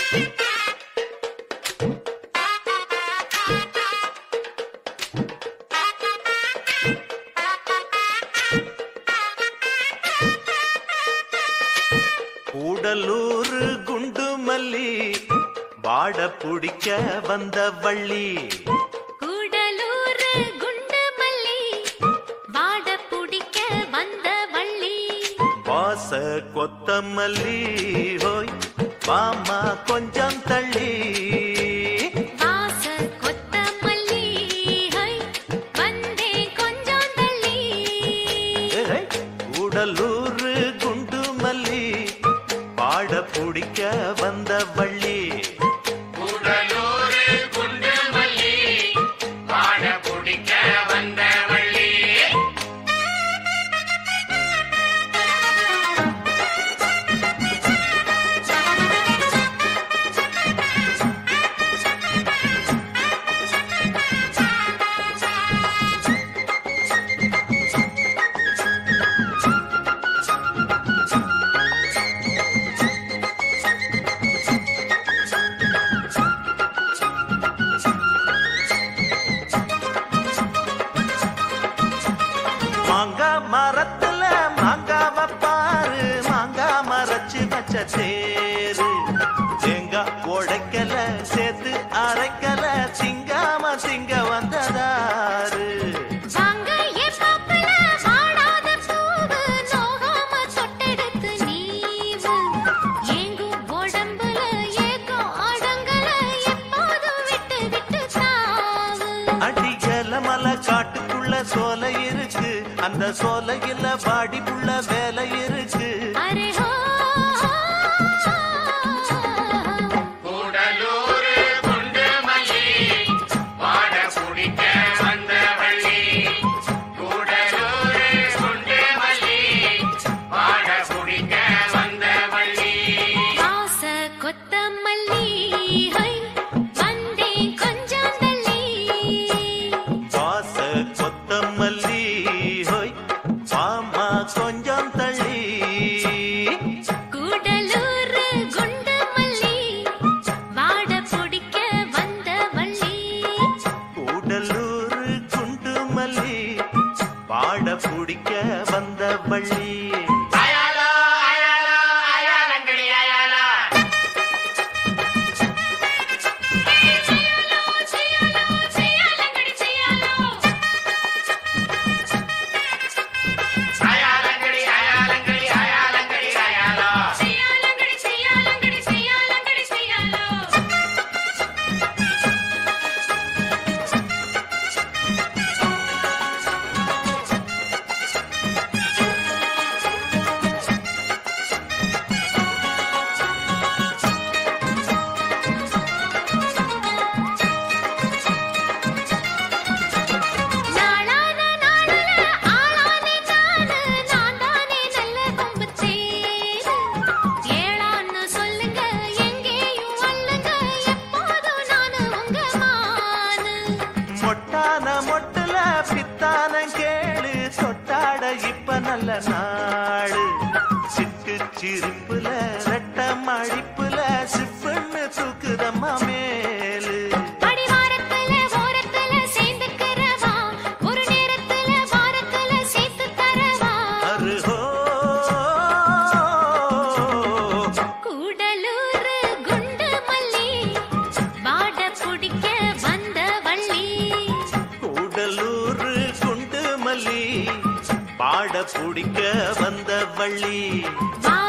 கூடலூர் குண்டு மல்லி வாட புடிக்க வந்த வள்ளி கூடலூர் குண்டு மல்லி வாட புடிக்க வந்த வள்ளி வாச கொத்தமல்லி ஹோய் வாமா கொஞ்சம் தள்ளி வாச கொத்தமல்லி ஹை வந்தே கொஞ்சம் தள்ளி ஏய், கூடலூர் குண்டு மல்லி வாட புடிக்க வந்த வள்ளி கூடலூரு குண்டு மல்லி வாழ பிடிக்க வந்த வள்ளி மாங்கா மரத்துல மாங்காவ பாரு மாங்கா மரச்சு வச்ச தேரு தேங்காய் உடைக்கல சேர்த்து அரைக்கல திங்காம திங்க வந்ததாரு வாங்க ஏ பாப்பல வாடாத பூவு நோகாம தொட்டெடுத்து நீவு ஏங்கும் உடம்புல ஏக்கம் அடங்கல எப்போதும் விட்டு விட்டு சாவு அடிக்கல மலை காட்டுக்குள்ள சோலை இருக்கு அந்த சோலையில பாடிக்குள்ள வேலை இருக்கு அரே ஹோ கூடலூரு குண்டு மல்லி வாழ பிடிக்க வந்த வள்ளி கூடலூரு குண்டு மல்லி வாழ பிடிக்க வந்த வள்ளி வாச கொத்தமல்லி ஹை வந்தே கொஞ்சம் தள்ளி வாச கொத்தமல்லி ஹோய் வாமா கொஞ்சம் தள்ளி கூடலூர் குண்டு மல்லி வாட பிடிக்க வந்த வள்ளி கூடலூர் குண்டு மல்லி பாட புடிக்க வந்த வள்ளி அயாலா அயாலா அயாலங்கடி அயாலா செய்யாலோ செய்யாலோ செய்யாலங்கடி செய்யாலோ அயாலங்கடி அயாலங்கடி அயாலங்கடி அயாலா செய்யாலங்கடி செய்யாலங்கடி செய்யாலங்கடி செய்யாலோ நாளான நாளுல ஆளானே நானு நான் தானே நல்ல கொம்பு தேரு ஏளான்னு சொல்லுங்க எங்கேயும் வல்லுங்க எப்போதும் நானு உங்க மானு மொட்டான மொட்டுல பித்தானம் கேளு சொட்டாட இப்ப நல்ல நாடு சிட்டு சிரிப்புல ரெட்ட மழிப்புல சிப்புன்னு தூக்குதம்மா மேலு அடிவாரத்துல ஓரத்துல சேர்ந்துக்கிறவா ஒரு நேரத்துல வாரத்துல சேர்த்து தரவா அருஹோ கூடலூர் குண்டு மல்லி வாட பிடிக்க வந்த வள்ளி கூடலூர் குண்டு மல்லி பாட புடிக்க வந்த வள்ளி வா